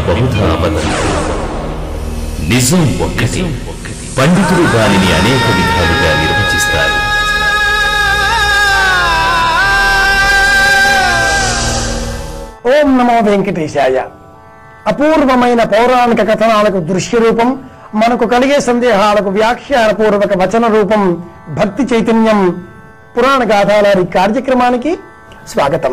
బహుధా వదంతి నిజం ఒక్కటి పండితులు దానిని అనేక విధాలుగా నిర్వచిస్తారు ఓం నమో వెంకటేశాయ అపూర్వమైన పౌరాణిక కథనాలకు దృశ్య రూపం మనకు కలిగే సందేహాలకు వ్యాఖ్యానపూర్వక వచన రూపం భక్తి చైతన్యం పురాణ గాథాలారి కార్యక్రమానికి స్వాగతం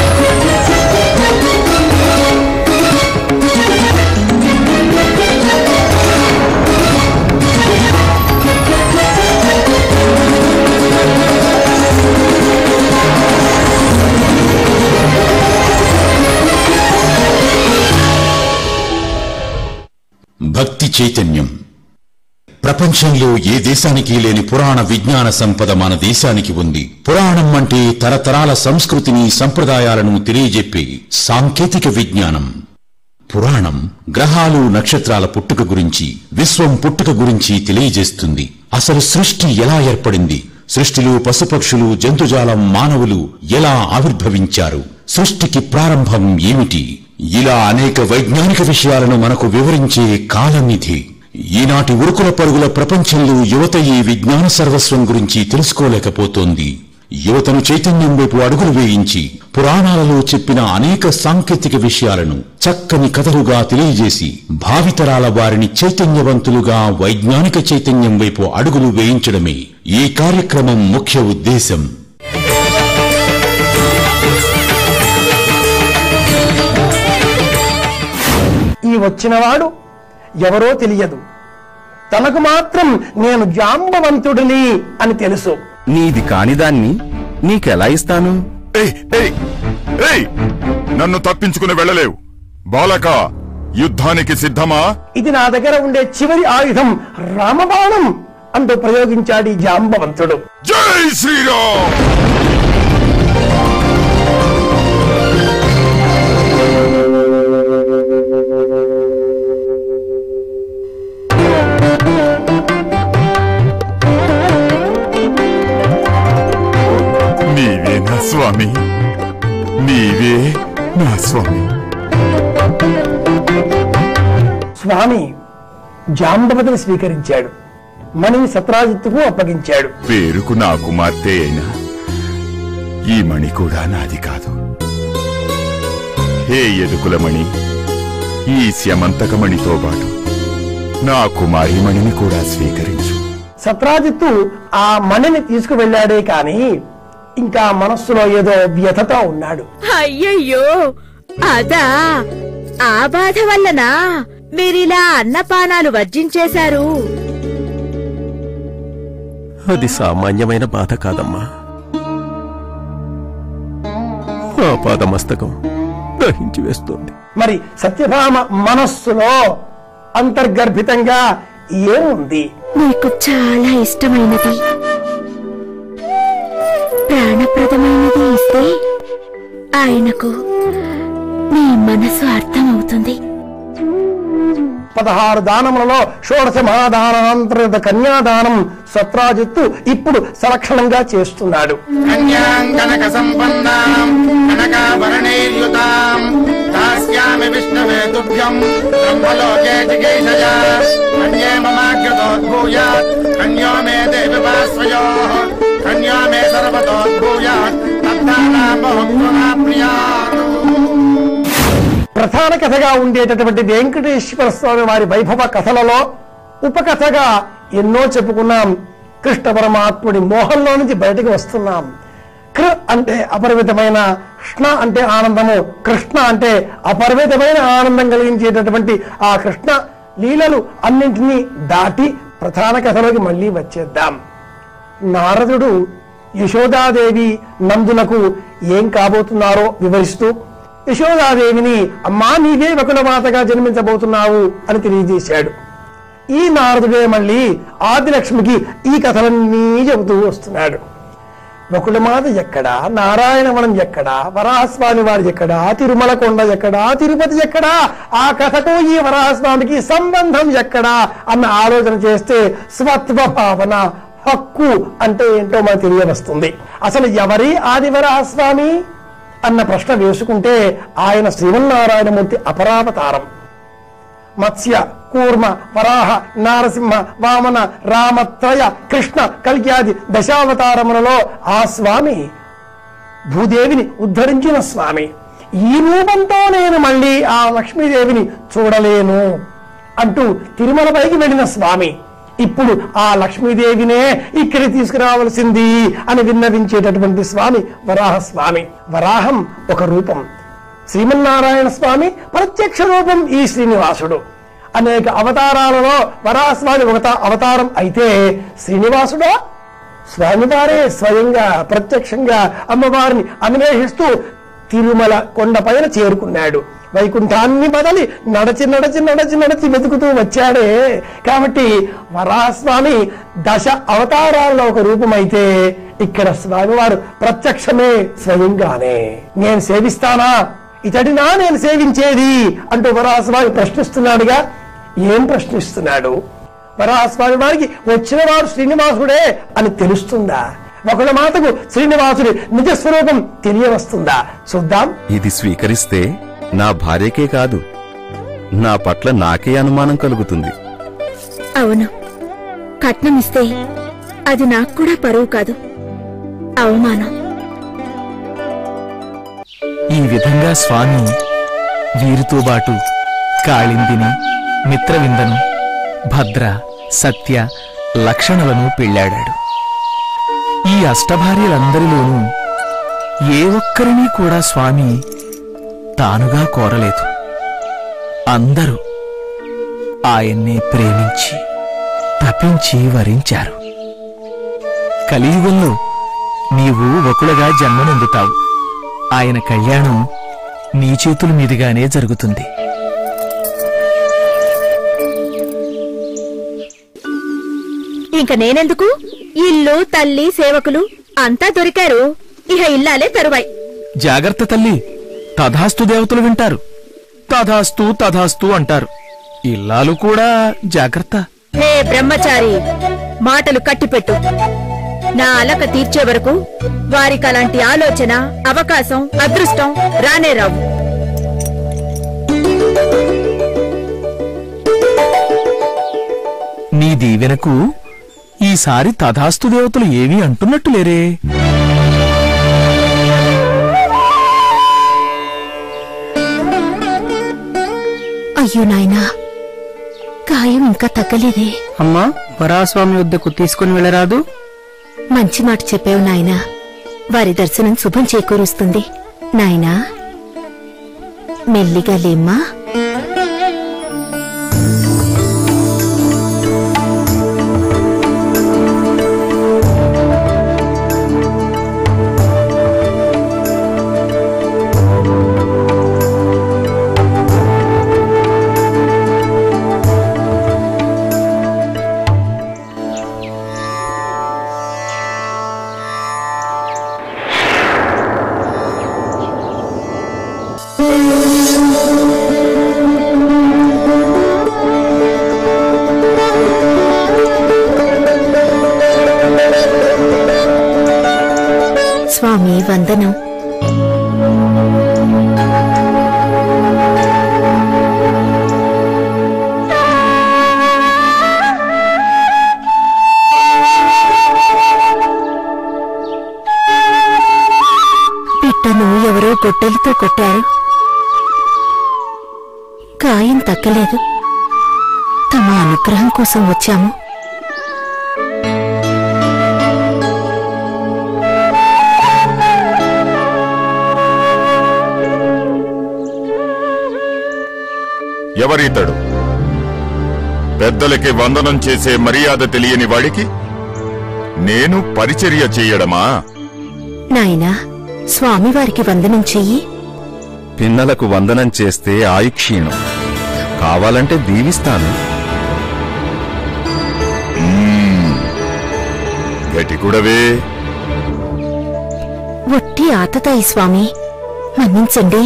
భక్తి చైతన్యం ప్రపంచంలో ఏ దేశానికి లేని పురాణ విజ్ఞాన సంపద మన దేశానికి ఉంది పురాణం అంటే తరతరాల సంస్కృతిని సంప్రదాయాలను తెలియజెప్పే సాంకేతిక విజ్ఞానం పురాణం గ్రహాలు నక్షత్రాల పుట్టుక గురించి విశ్వం పుట్టుక గురించి తెలియజేస్తుంది అసలు సృష్టి ఎలా ఏర్పడింది సృష్టిలో పశుపక్షులు జంతుజాలం మానవులు ఎలా ఆవిర్భవించారు సృష్టికి ప్రారంభం ఏమిటి ఇలా అనేక వైజ్ఞానిక విషయాలను మనకు వివరించే కాలనిధి ఈనాటి ఉరుకుల పరుగుల ప్రపంచంలో యువత ఈ విజ్ఞాన సర్వస్వం గురించి తెలుసుకోలేకపోతోంది యువతను చైతన్యం వైపు అడుగులు వేయించి పురాణాలలో చెప్పిన అనేక సాంకేతిక విషయాలను చక్కని కథలుగా తెలియజేసి భావితరాల వారిని చైతన్యవంతులుగా వైజ్ఞానిక చైతన్యం వైపు అడుగులు వేయించడమే ఈ కార్యక్రమం ముఖ్య ఉద్దేశం ఈ వచ్చినవాడు ఎవరో తెలియదు తనకు మాత్రం నేను జాంబవంతుడిని అని తెలుసు నీది కానిదాన్ని నీకెలా ఇస్తాను ఏయ్ ఏయ్ ఏయ్ నన్ను తప్పించుకుని వెళ్ళలేవు బాలక యుద్ధానికి సిద్ధమా ఇది నా దగ్గర ఉండే చివరి ఆయుధం రామబాణం అంటూ ప్రయోగించాడు ఈ జాంబవంతుడు జై శ్రీరామ్ నీవే నా స్వామి నీవే నా స్వామి స్వామి జాంబవతిని స్వీకరించాడు మణిని సత్రాజిత్తుకు అప్పగించాడు పేరుకు నా కుమార్తె అయినా ఈ మణి కూడా నాది కాదు హే ఎదుకులమణి ఈ స్యమంతకమణితో పాటు నా కుమారి మణిని కూడా స్వీకరించు సత్రాజిత్తు ఆ మణిని తీసుకువెళ్ళాడే కాని ఇంకా మనస్సులో ఏదో వ్యథతో ఉన్నాడు అయ్యయ్యో అదా ఆ బాధ వల్లనా మీరిలా అన్నపానాలు వర్జించేశారు అది సామాన్యమైన బాధ కాదమ్మా ఆ పాదమస్తకం దహించి వేస్తోంది మరి సత్యభామ మనస్సులో అంతర్గర్భితంగా ఏముంది నీకు చాలా ఇష్టమైనది ప్రాణప్రదమైనది ఇస్తే ఆయనకు నీ మనసు అర్థమవుతుంది పదహారు దానములలో షోడశ మహాదానాంతర్గత కన్యాదానం సత్రాజిత్తు ఇప్పుడు సలక్షణంగా చేస్తున్నాడు కన్యాంకనక సంపన్నాం కనకాభరణైర్యుతాం దాస్యామి విష్ణవే తుభ్యం బ్రహ్మలోకే చికేశయా కన్యే మమాగ్రతోద్భూయాత్ కన్యో మే దేవి వాస్వయో కన్యో మే సర్వతోద్భూయాత్ తద్దానామోక్తమాప్నుయాత్ ప్రధాన కథగా ఉండేటటువంటి వెంకటేశ్వర స్వామి వారి వైభవ కథలలో ఉపకథగా ఎన్నో చెప్పుకున్నాం కృష్ణ పరమాత్ముడి మోహంలో నుంచి బయటకు వస్తున్నాం కృ అంటే అపరిమితమైన కృష్ణ అంటే ఆనందము కృష్ణ అంటే అపరిమితమైన ఆనందం కలిగించేటటువంటి ఆ కృష్ణ లీలలు అన్నింటినీ దాటి ప్రధాన కథలోకి మళ్ళీ వచ్చేద్దాం నారదుడు యశోదాదేవి నందులకు ఏం కాబోతున్నారో వివరిస్తూ యశోదాదేవిని అమ్మా నీవే వకులమాతగా జన్మించబోతున్నావు అని తెలియజేశాడు ఈ నారదుడే మళ్ళీ ఆదిలక్ష్మికి ఈ కథలన్నీ చెబుతూ వస్తున్నాడు వకులమాత ఎక్కడా నారాయణవనం ఎక్కడా వరాహస్వామి వారి ఎక్కడా తిరుమల కొండ ఎక్కడా తిరుపతి ఎక్కడా ఆ కథకు ఈ వరాహస్వామికి సంబంధం ఎక్కడా అన్న ఆలోచన చేస్తే స్వత్వ భావన హక్కు అంటే ఏంటో మనకు తెలియవస్తుంది అసలు ఎవరి ఆది వరాహస్వామి అన్న ప్రశ్న వేసుకుంటే ఆయన శ్రీమన్నారాయణమూర్తి అపరావతారం మత్స్య కూర్మ వరాహ నారసింహ వామన రామత్రయ కృష్ణ కల్క్యాది దశావతారములలో ఆ స్వామి భూదేవిని ఉద్ధరించిన స్వామి ఈ రూపంతో నేను మళ్ళీ ఆ లక్ష్మీదేవిని చూడలేను అంటూ తిరుమలపైకి వెళ్ళిన స్వామి ఇప్పుడు ఆ లక్ష్మీదేవినే ఇక్కడికి తీసుకురావలసింది అని విన్నవించేటటువంటి స్వామి వరాహ స్వామి వరాహం ఒక రూపం శ్రీమన్నారాయణ స్వామి ప్రత్యక్ష రూపం ఈ శ్రీనివాసుడు అనేక అవతారాలలో వరాహస్వామి ఒక అవతారం అయితే శ్రీనివాసుడు స్వామివారే స్వయంగా ప్రత్యక్షంగా అమ్మవారిని అన్వేషిస్తూ తిరుమల కొండపైన చేరుకున్నాడు వైకుంఠాన్ని బదలి నడచి నడచి నడచి నడచి వెతుకుతూ వచ్చాడే కాబట్టి వరాస్వామి దశ అవతారాల్లో ఒక రూపమైతే ఇక్కడ స్వామివారు ప్రత్యక్షమే స్వయంగానే నేను సేవిస్తానా ఇతడినా నేను సేవించేది అంటూ వరాస్వామి ప్రశ్నిస్తున్నాడుగా ఏం ప్రశ్నిస్తున్నాడు వరాహస్వామి వారికి వచ్చిన వాడు శ్రీనివాసుడే అని తెలుస్తుందా ఒకళ్ళ మాటకు శ్రీనివాసుడి నిజ స్వరూపం తెలియవస్తుందా చూద్దాం ఇది స్వీకరిస్తే నా భార్యకే కాదు నా పట్ల నాకే అనుమానం కలుగుతుంది అవును కట్నం ఇస్తే అది నాకు కూడా పరువు కాదు అవమానం ఈ విధంగా స్వామి వీరితో బాటు కాళిందిని మిత్రవిందను భద్ర సత్య లక్షణలను పెళ్ళాడాడు ఈ అష్టభార్యలందరిలోనూ ఏ ఒక్కరినీ కూడా స్వామి తానుగా కోరలేదు అందరూ ఆయన్నే ప్రేమించి తపించి వరించారు కలియుగంలో నీవు ఒకడుగా జన్మనొందుతావు ఆయన కళ్యాణం నీ చేతుల మీదుగానే జరుగుతుంది ఇంక నేనెందుకు ఇల్లు తల్లి సేవకులు అంతా దొరికారు ఇహ ఇల్లాలే తరువాయి జాగ్రత్త తల్లి తథాస్తు దేవతలు వింటారు తథాస్తు తథాస్తు అంటారు ఇల్లాలు కూడా జాగ్రత్త హే బ్రహ్మచారి మాటలు కట్టిపెట్టు నా అలక తీర్చే వరకు వారికి అలాంటి ఆలోచన అవకాశం అదృష్టం రానే రావు నీ దీవెనకు ఈసారి తథాస్తు దేవతలు ఏమీ అంటున్నట్టు లేరే అయ్యో నాయనా గాయం ఇంకా తగ్గలేదే అమ్మా వరాస్వామి వద్దకు తీసుకుని వెళ్ళరాదు మంచి మాట చెప్పావు నాయనా వారి దర్శనం శుభం చేకూరుస్తుంది నాయనా మెల్లిగా లేమ్మా స్వామి వందనం పిట్టను ఎవరో గొడ్డలితో కొట్టారు గాయం తగ్గలేదు తమ అనుగ్రహం కోసం వచ్చాము ఎవరితడు పెద్దలకి వందనం చేసే మర్యాద తెలియని వాడికి నేను పరిచర్య చెయ్యడమా నాయనా స్వామివారికి వందనం చెయ్యి పిన్నలకు వందనం చేస్తే ఆయుక్షీణం కావాలంటే దీవిస్తాను గటికుడవే ఒట్టి ఆతతాయి స్వామి మన్నించండి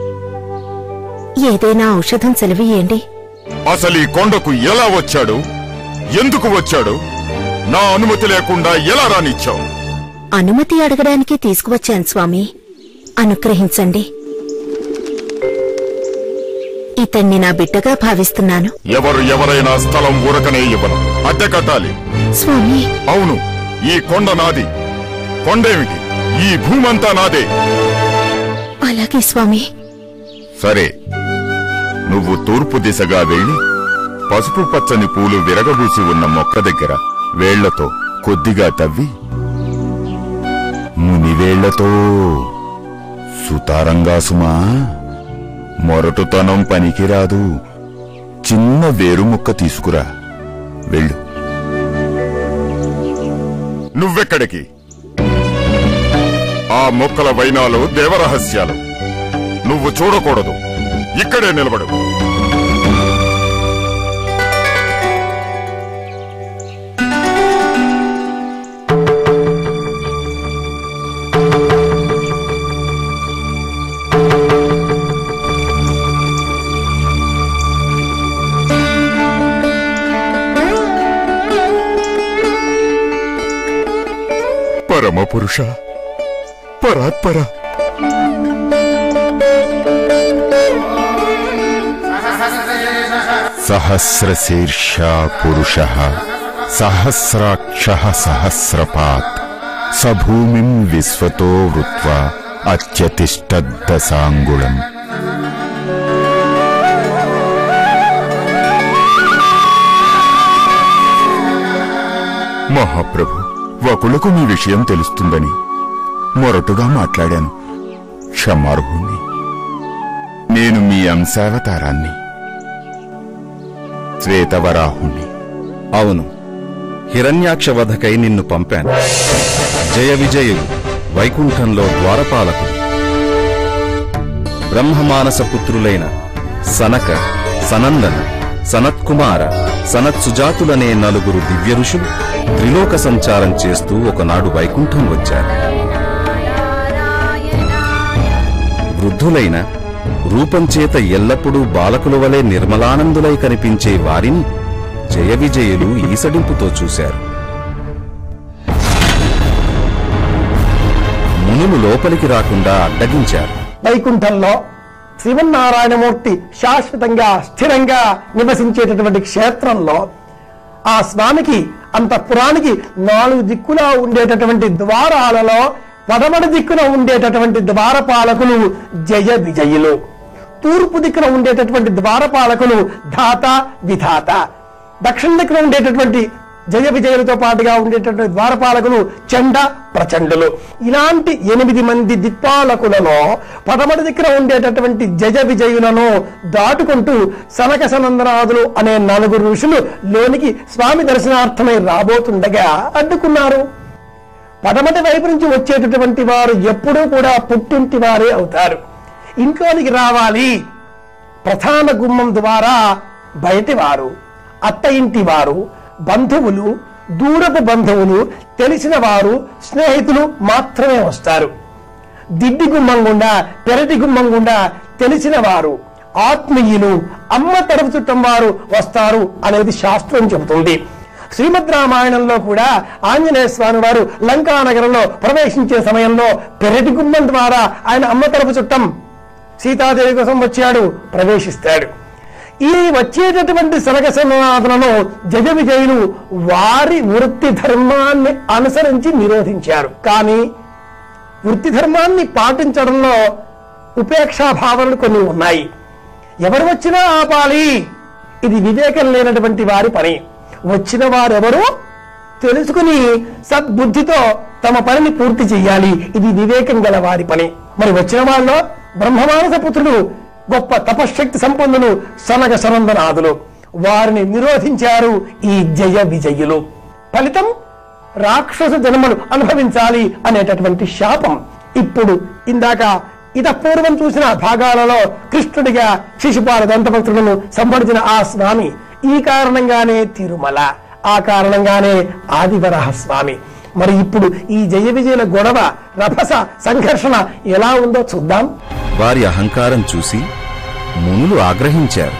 ఏదైనా ఔషధం సెలవియండి అసలు ఈ కొండకు ఎలా వచ్చాడు ఎందుకు వచ్చాడు నా అనుమతి లేకుండా ఎలా రానిచ్చావు అనుమతి అడగడానికి తీసుకువచ్చాను స్వామి అనుగ్రహించండి ఇతన్ని నా బిడ్డగా భావిస్తున్నాను ఎవరు ఎవరైనా స్థలం ఊరకనే ఇవ్వను అద్దె కట్టాలి స్వామి అవును ఈ కొండ నాది కొండేమిటి ఈ భూమంతా నాదే అలాగే స్వామి సరే నువ్వు తూర్పు దిశగా వెళ్ళి పసుపు పచ్చని పూలు విరగబూసి ఉన్న మొక్క దగ్గర వేళ్లతో కొద్దిగా తవ్వి మునివేళ్లతో సుతారంగా సుమా మొరటుతనం పనికిరాదు చిన్న వేరు ముక్క తీసుకురా వెళ్ళు నువ్వెక్కడికి ఆ మొక్కల వైనాలు దేవరహస్యాలు నువ్వు చూడకూడదు ఇక్కడే నిలబడు పరమపురుష పరాత్పర సహస్రశీర్షా పురుష సహస్రాక్ష సహస్రపాత్ స భూమిం విశ్వతో వృత్వా అత్యతిష్టద్దసాంగుళం మహాప్రభు వకులకు మీ విషయం తెలుస్తుందని మొరటుగా మాట్లాడాను క్షమార్హుణ్ణి నేను మీ అంశావతారాన్ని శ్వేతవరాహుణ్ణి అవును హిరణ్యాక్ష వధకై నిన్ను పంపాను జయ విజయులు వైకుంఠంలో ద్వారపాలకులు బ్రహ్మమానస పుత్రులైన సనక సనందన సనత్కుమార సనత్సుజాతులనే నలుగురు దివ్య ఋషులు త్రిలోక సంచారం చేస్తూ ఒకనాడు వైకుంఠం వచ్చారు వృద్ధులైన రూపంచేత ఎల్లప్పుడూ బాలకుల వలె నిర్మలానందులై కనిపించే వారిని జయ విజయులు ఈసడింపుతో చూశారు మునులు లోపలికి రాకుండా అడ్డగించారు వైకుంఠంలో శ్రీమన్నారాయణమూర్తి శాశ్వతంగా స్థిరంగా నివసించేటటువంటి క్షేత్రంలో ఆ స్వామికి అంతఃపురానికి నాలుగు దిక్కులా ఉండేటటువంటి ద్వారాలలో పడమటి దిక్కున ఉండేటటువంటి ద్వారపాలకులు జయ విజయులు తూర్పు దిక్కున ఉండేటటువంటి ద్వారపాలకులు ధాత విధాత దక్షిణ దిక్కున ఉండేటటువంటి జయ విజయులతో పాటుగా ఉండేటటువంటి ద్వారపాలకులు చండ ప్రచండులు ఇలాంటి ఎనిమిది మంది దిక్పాలకులలో పదమటి దిక్కున ఉండేటటువంటి జయ విజయులను దాటుకుంటూ సనక సనందనాథులు అనే నలుగురు ఋషులు లోనికి స్వామి దర్శనార్థమై రాబోతుండగా అడ్డుకున్నారు పడమటి వైపు నుంచి వచ్చేటటువంటి వారు ఎప్పుడూ కూడా పుట్టింటి వారే అవుతారు ఇంట్లోనికి రావాలి ప్రధాన గుమ్మం ద్వారా బయటి వారు అత్త ఇంటి వారు బంధువులు దూరపు బంధువులు తెలిసిన వారు స్నేహితులు మాత్రమే వస్తారు దిడ్డి గుమ్మం గుండా పెరటి గుమ్మం గుండా తెలిసిన వారు ఆత్మీయులు అమ్మ తరపు చుట్టం వారు వస్తారు అనేది శాస్త్రం చెబుతుంది శ్రీమద్ రామాయణంలో కూడా ఆంజనేయ స్వామి వారు లంకా నగరంలో ప్రవేశించే సమయంలో పెరటి గుమ్మం ద్వారా ఆయన అమ్మ తరపు చుట్టం సీతాదేవి కోసం వచ్చాడు ప్రవేశిస్తాడు ఈ వచ్చేటటువంటి సనక సనాథనను జగ విజయులు వారి వృత్తి ధర్మాన్ని అనుసరించి నిరోధించారు కానీ వృత్తి ధర్మాన్ని పాటించడంలో ఉపేక్షా భావనలు కొన్ని ఉన్నాయి ఎవరు వచ్చినా ఆపాలి ఇది వివేకం లేనటువంటి వారి పని వచ్చిన వారెవరు తెలుసుకుని సద్బుద్ధితో తమ పనిని పూర్తి చెయ్యాలి ఇది వివేకం గల వారి పని మరి వచ్చిన వాళ్ళలో బ్రహ్మమానస పుత్రులు గొప్ప తపశ్శక్తి సంపన్నులు సనగ సనందనాథులు వారిని నిరోధించారు ఈ జయ విజయులు ఫలితం రాక్షస జన్మలు అనుభవించాలి అనేటటువంటి శాపం ఇప్పుడు ఇందాక ఇత పూర్వం చూసిన భాగాలలో కృష్ణుడిగా శిశుపాల దంతభక్తులను సంపడిచిన ఆ స్వామి ఈ కారణంగానే తిరుమల ఆ కారణంగానే ఆదివరహ స్వామి మరి ఇప్పుడు ఈ జయ విజయుల గొడవ రభస సంఘర్షణ ఎలా ఉందో చూద్దాం వారి అహంకారం చూసి మునులు ఆగ్రహించారు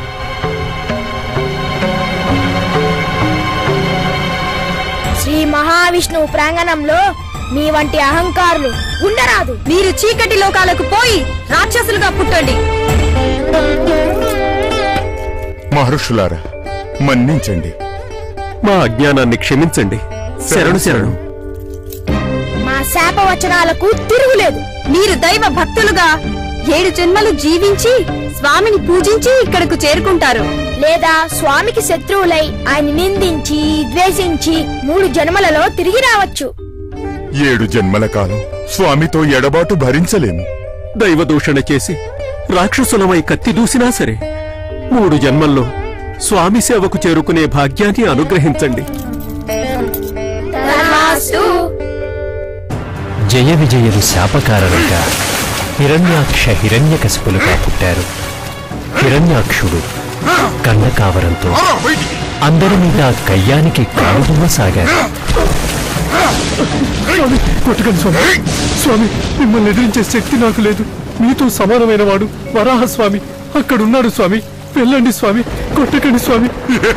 శ్రీ మహావిష్ణువు ప్రాంగణంలో మీ వంటి అహంకారులు ఉండరాదు మీరు చీకటి లోకాలకు పోయి రాక్షసులుగా పుట్టండి మహర్షులారా మన్నించండి మా అజ్ఞానాన్ని క్షమించండి శరణు శరణు మా శాపవచనాలకు తిరుగులేదు మీరు దైవ భక్తులుగా ఏడు జన్మలు జీవించి స్వామిని పూజించి ఇక్కడకు చేరుకుంటారు లేదా స్వామికి శత్రువులై ఆయన నిందించి ద్వేషించి మూడు జన్మలలో తిరిగి రావచ్చు ఏడు జన్మల కాలం స్వామితో ఎడబాటు భరించలేము దైవదూషణ చేసి రాక్షసులమై కత్తి దూసినా సరే మూడు జన్మల్లో స్వామి సేవకు చేరుకునే భాగ్యాన్ని అనుగ్రహించండి జయ విజయులు శాపకారణంగా హిరణ్యాక్ష హిరణ్యకశిపులుగా పుట్టారు హిరణ్యాక్షుడు కండకావరంతో అందరి మీద కయ్యానికి కాలుదువ్వసాగారు స్వామి కొట్టకండి స్వామి స్వామి మిమ్మల్ని ఎదిరించే శక్తి నాకు లేదు మీతో సమానమైన వాడు వరాహ స్వామి అక్కడున్నాడు స్వామి వెళ్ళండి స్వామి కొట్టకండి స్వామి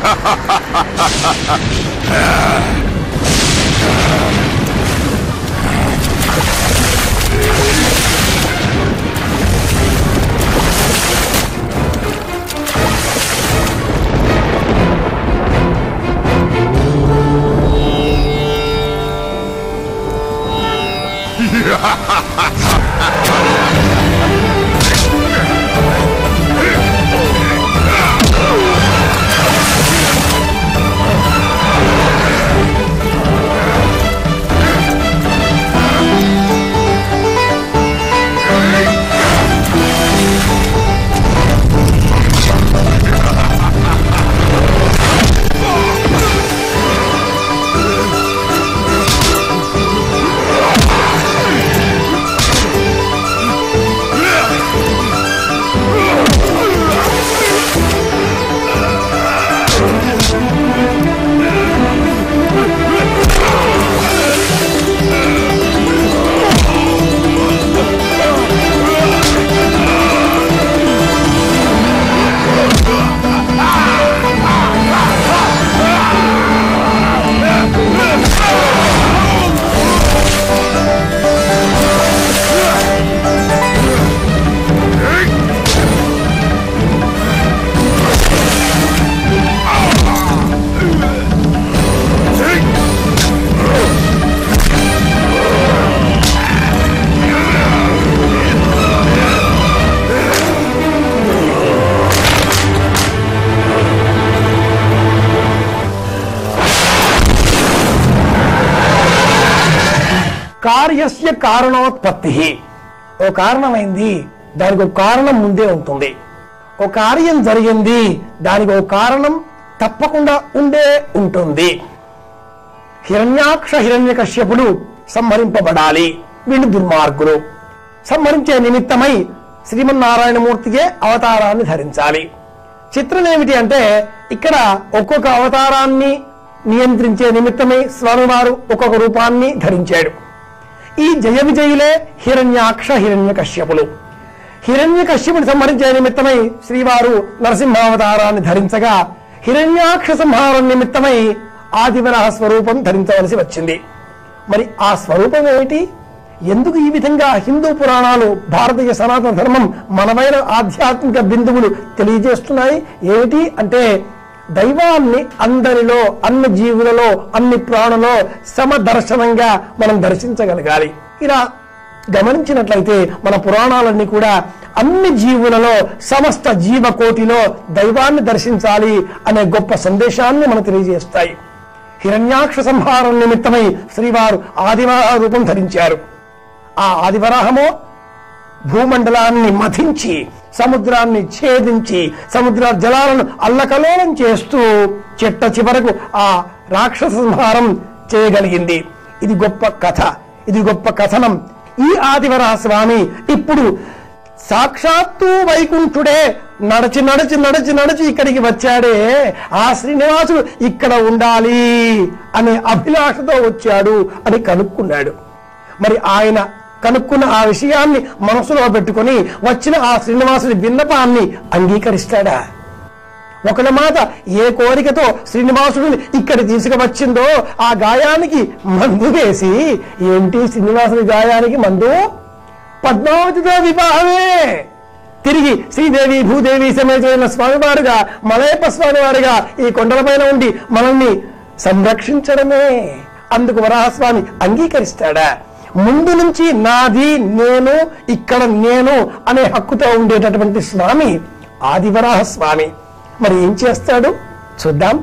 కార్యస్య కారణోత్పత్తి ఓ కారణమైంది దానికి ఒక కారణం ముందే ఉంటుంది ఒక కార్యం జరిగింది దానికి ఒక కారణం తప్పకుండా ఉండే ఉంటుంది హిరణ్యాక్ష హిరణ్య కశ్యపుడు సంహరింపబడాలి వీళ్ళు దుర్మార్గులు సంహరించే నిమిత్తమై శ్రీమన్నారాయణమూర్తికే అవతారాన్ని ధరించాలి చిత్రం ఏమిటి అంటే ఇక్కడ ఒక్కొక్క అవతారాన్ని నియంత్రించే నిమిత్తమై స్వామివారు ఒక్కొక్క రూపాన్ని ధరించాడు ఈ జయ విజయులే హిరణ్యాక్ష హిరణ్య కశ్యపులు హిరణ్య కశ్యపుని సంహరించే నిమిత్తమై శ్రీవారు నరసింహావతారాన్ని ధరించగా హిరణ్యాక్ష సంహారం నిమిత్తమై ఆదివరాహ స్వరూపం ధరించవలసి వచ్చింది మరి ఆ స్వరూపం ఏమిటి ఎందుకు ఈ విధంగా హిందూ పురాణాలు భారతీయ సనాతన ధర్మం మనమైన ఆధ్యాత్మిక బిందువులు తెలియజేస్తున్నాయి ఏమిటి అంటే దైవాన్ని అందరిలో అన్ని జీవులలో అన్ని ప్రాణులలో సమదర్శనంగా మనం దర్శించగలగాలి ఇలా గమనించినట్లయితే మన పురాణాలన్నీ కూడా అన్ని జీవులలో సమస్త జీవకోటిలో దైవాన్ని దర్శించాలి అనే గొప్ప సందేశాన్ని మనకు తెలియజేస్తాయి హిరణ్యాక్ష సంహారం నిమిత్తమై శ్రీవారు ఆదివరాహ రూపం ధరించారు ఆ ఆదివరాహము భూమండలాన్ని మథించి సముద్రాన్ని ఛేదించి సముద్ర జలాలను అల్లకలోలం చేస్తూ చెట్ట చివరకు ఆ రాక్షస సంహారం చేయగలిగింది ఇది గొప్ప కథ ఇది గొప్ప కథనం ఈ ఆదివరాహ స్వామి ఇప్పుడు సాక్షాత్తు వైకుంఠుడే నడచి నడచి నడచి నడచి ఇక్కడికి వచ్చాడే ఆ శ్రీనివాసుడు ఇక్కడ ఉండాలి అనే అభిలాషతో వచ్చాడు అని కనుక్కున్నాడు మరి ఆయన కనుక్కున్న ఆ విషయాన్ని మనసులో పెట్టుకొని వచ్చిన ఆ శ్రీనివాసుడి విన్నపాన్ని అంగీకరిస్తాడా ఒకళ్ళ మాట ఏ కోరికతో శ్రీనివాసుడిని ఇక్కడ తీసుకువచ్చిందో ఆ గాయానికి మందు వేసి ఏంటి శ్రీనివాసుడి గాయానికి మందు పద్మావతితో వివాహమే తిరిగి శ్రీదేవి భూదేవి సమేతమైన స్వామివారుగా మలయప్ప స్వామివారుగా ఈ కొండలపైన ఉండి మనల్ని సంరక్షించడమే అందుకు వరాహస్వామి అంగీకరిస్తాడా ముందు నుంచి నాది నేను ఇక్కడ నేను అనే హక్కుతో ఉండేటటువంటి స్వామి ఆదివరాహ స్వామి మరి ఏం చేస్తాడు చూద్దాం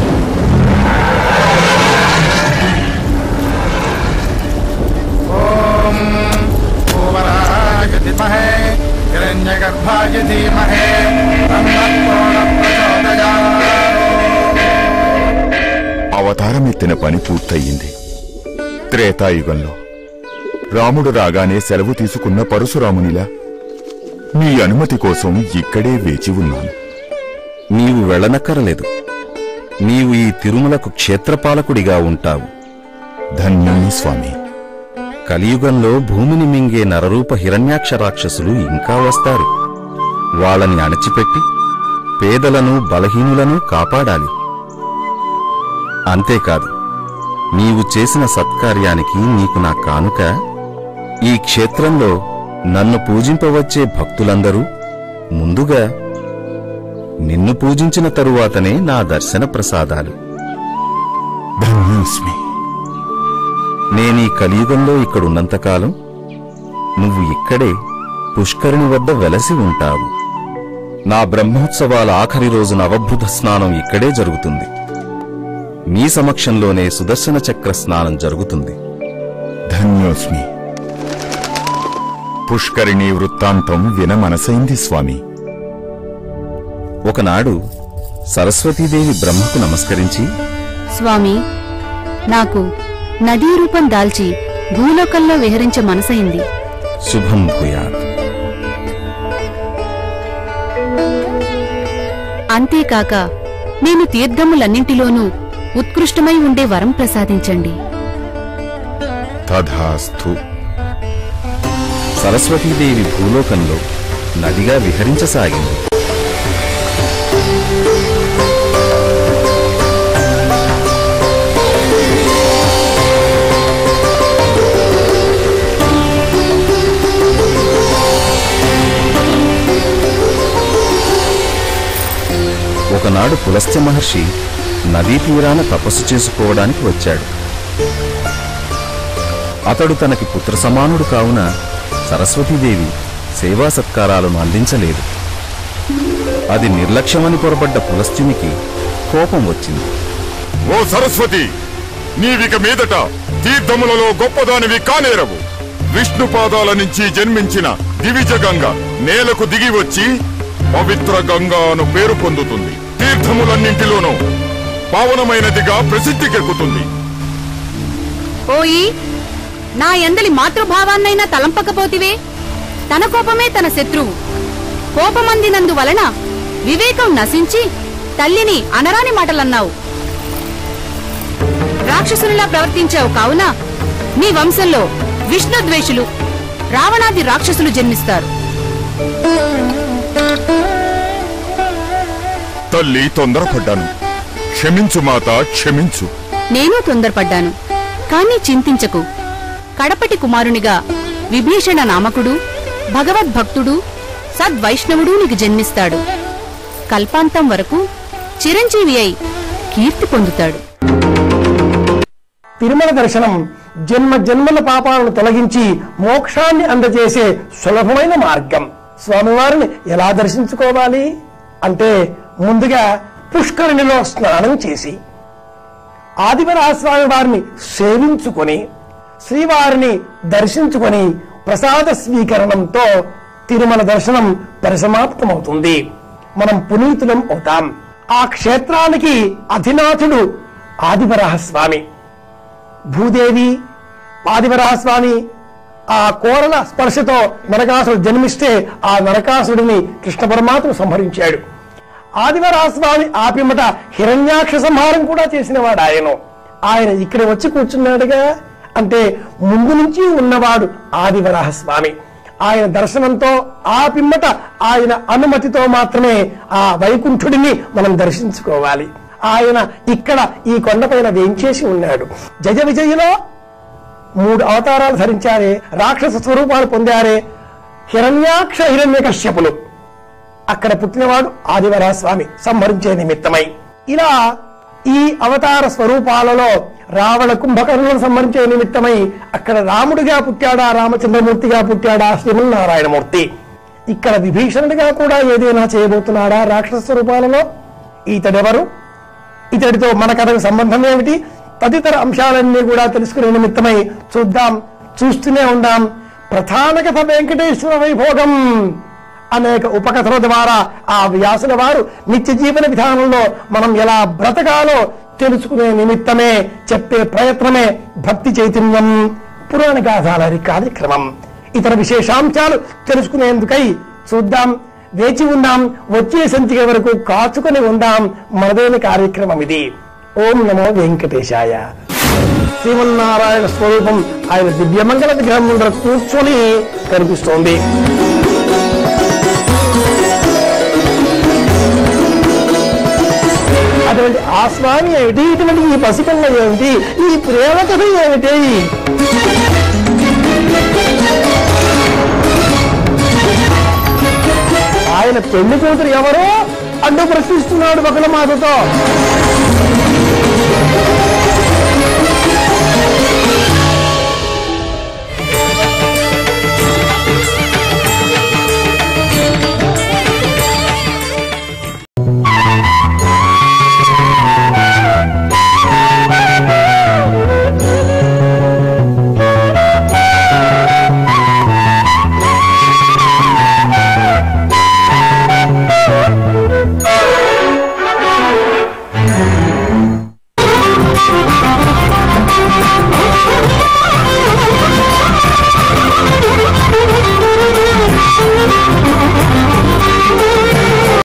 भूवराय विद्महे हिरण्यगर्भाय धीमहि तन्नः प्रचोदयात् అవతారమెత్తిన పని పూర్తయింది త్రేతాయుగంలో రాముడు రాగానే సెలవు తీసుకున్న పరశురామునిలా నీ అనుమతి కోసం ఇక్కడే వేచి ఉన్నాను నీవు వెళ్ళనక్కరలేదు నీవు ఈ తిరుమలకు క్షేత్రపాలకుడిగా ఉంటావు ధన్యుని స్వామి కలియుగంలో భూమిని మింగే నరరూప హిరణ్యాక్ష రాక్షసులు ఇంకా వస్తారు వాళ్ళని అణచిపెట్టి పేదలను బలహీనులను కాపాడాలి అంతేకాదు నీవు చేసిన సత్కార్యానికి నీకు నా కానుక ఈ క్షేత్రంలో నన్ను పూజింపవచ్చే భక్తులందరూ ముందుగా నిన్ను పూజించిన తరువాతనే నా దర్శన ప్రసాదాలు ధన్యోస్మి నేనీ కలియుగంలో ఇక్కడున్నంతకాలం నువ్వు ఇక్కడే పుష్కరిణి వద్ద వెలసి ఉంటావు నా బ్రహ్మోత్సవాల ఆఖరి రోజున అవభృత స్నానం ఇక్కడే జరుగుతుంది నీ సమక్షంలోనే సుదర్శన చక్ర స్నానం జరుగుతుంది ధన్యోస్మి పుష్కరిణి వృత్తాంతం విన మనసైంది స్వామి ఒకనాడు సరస్వతీదేవి బ్రహ్మకు నమస్కరించి స్వామి నాకు నదీ రూపం దాల్చి భూలోకంలో విహరించే మనసైంది శుభం భూయాత్ అంతేకాక నేను తీర్థములన్నింటిలోనూ ఉత్కృష్టమై ఉండే వరం ప్రసాదించండి తథాస్తు సరస్వతీదేవి భూలోకంలో నదిగా విహరించసాగింది ఒకనాడు పులస్త్య మహర్షి నదీ తీరాన తపస్సు చేసుకోవడానికి వచ్చాడు అతడు తనకి పుత్ర సమానుడు కావున సరస్వతీదేవి సేవా సత్కారాలను అందించలేదు అది నిర్లక్ష్యమని పొరపడ్డ పులస్త్యునికి కోపం వచ్చింది ఓ సరస్వతి నీవిక మీదట తీర్థములలో గొప్పదానివి కానేరవు విష్ణు పాదాల నుంచి జన్మించిన దివిజ గంగ నేలకు దిగి వచ్చి పవిత్ర గంగా అను పేరు పొందుతుంది తీర్థములన్నింటిలోనూ పావనమైనదిగా ప్రసిద్ధికెక్కుతుంది ఓయి నా ఎందలి మాతృభావాన్నైనా తలంపకపోతివే తన కోపమే తన శత్రువు కోపమందినందు వలన వివేకం నశించి తల్లిని అనరాని మాటలన్నావు రాక్షసునిలా ప్రవర్తించావు కావున నీ వంశంలో విష్ణుద్వేషులు రావణాది రాక్షసులు జన్మిస్తారు తల్లి తొందరపడ్డాను క్షమించు మాత క్షమించు నేను తొందరపడ్డాను కాని చింతించకు కడపటి కుమారునిగా విభీషణ నామకుడు భగవద్భక్తుడు సద్వైష్ణవుడు నీకు జన్మిస్తాడు కల్పాంతం వరకు చిరంజీవి అయి కీర్తి పొందుతాడు తిరుమల దర్శనం జన్మ జన్మల పాపాలను తొలగించి మోక్షాన్ని అందజేసే సులభమైన మార్గం స్వామివారిని ఎలా దర్శించుకోవాలి అంటే ముందుగా పుష్కరిణిలో స్నానం చేసి ఆదివరాస్వామి వారిని సేవించుకొని శ్రీవారిని దర్శించుకొని ప్రసాద స్వీకరణంతో తిరుమల దర్శనం పరిసమాప్తమవుతుంది మనం పునీతులం అవుతాం ఆ క్షేత్రానికి అధినాథుడు ఆదివరాహస్వామి భూదేవి ఆదివరాహస్వామి ఆ కోరల స్పర్శతో నరకాసుడు జన్మిస్తే ఆ నరకాసుడిని కృష్ణ పరమాత్మ సంహరించాడు ఆదివరాహస్వామి ఆపిమట హిరణ్యాక్ష సంహారం కూడా చేసినవాడు ఆయన ఆయన ఇక్కడ వచ్చి కూర్చున్నాడుగా అంటే ముందు నుంచి ఉన్నవాడు ఆదివరాహస్వామి ఆయన దర్శనంతో ఆ పిమ్మట ఆయన అనుమతితో మాత్రమే ఆ వైకుంఠుడిని మనం దర్శించుకోవాలి ఆయన ఇక్కడ ఈ కొండపైన వేంచేసి ఉన్నాడు జయ విజయలో మూడు అవతారాలు ధరించారే రాక్షస స్వరూపాలు పొందారే హిరణ్యాక్ష హిరణ్య కశ్యపులు అక్కడ పుట్టినవాడు ఆదివరా స్వామి సంహరించే నిమిత్తమై ఇలా ఈ అవతార స్వరూపాలలో రావణ కుంభకర్ణులను సంహరించే నిమిత్తమై అక్కడ రాముడిగా పుట్టాడా రామచంద్రమూర్తిగా పుట్టాడా శ్రీమన్నారాయణమూర్తి ఇక్కడ విభీషణుడిగా కూడా ఏదైనా చేయబోతున్నాడా రాక్షస స్వరూపాలలో ఇతడెవరు ఇతడితో మన కథకు సంబంధం ఏమిటి తదితర అంశాలన్నీ కూడా తెలుసుకునే నిమిత్తమై చూద్దాం చూస్తూనే ఉందాం ప్రధాన కథ వెంకటేశ్వర వైభోగం అనేక ఉపకథల ద్వారా ఆ వ్యాసుల వారు నిత్య జీవన విధానంలో మనం ఎలా బ్రతకాలో తెలుసుకునే నిమిత్తమే చెప్పే ప్రయత్నమే భక్తి చైతన్యం పురాణ గాథాలరి కార్యక్రమం ఇతర విశేషాంశాలు తెలుసుకునేందుకై చూద్దాం వేచి ఉందాం వచ్చే సంచిక వరకు కాచుకొని ఉందాం మనదైన కార్యక్రమం ఇది ఓం నమో వెంకటేశాయ శ్రీమన్నారాయణ స్వరూపం ఆయన దివ్యమంగళ విగ్రహం ముందర కూర్చొని కనిపిస్తోంది అటువంటి ఆ స్వామి ఏమిటి ఇటువంటి ఈ పసిపిల్ల ఏమిటి ఈ ప్రేమ కథ ఏమిటి ఆయన పెళ్లి కూతురు ఎవరు అంటూ ప్రశ్నిస్తున్నాడు ఒకళ్ళ మాటతో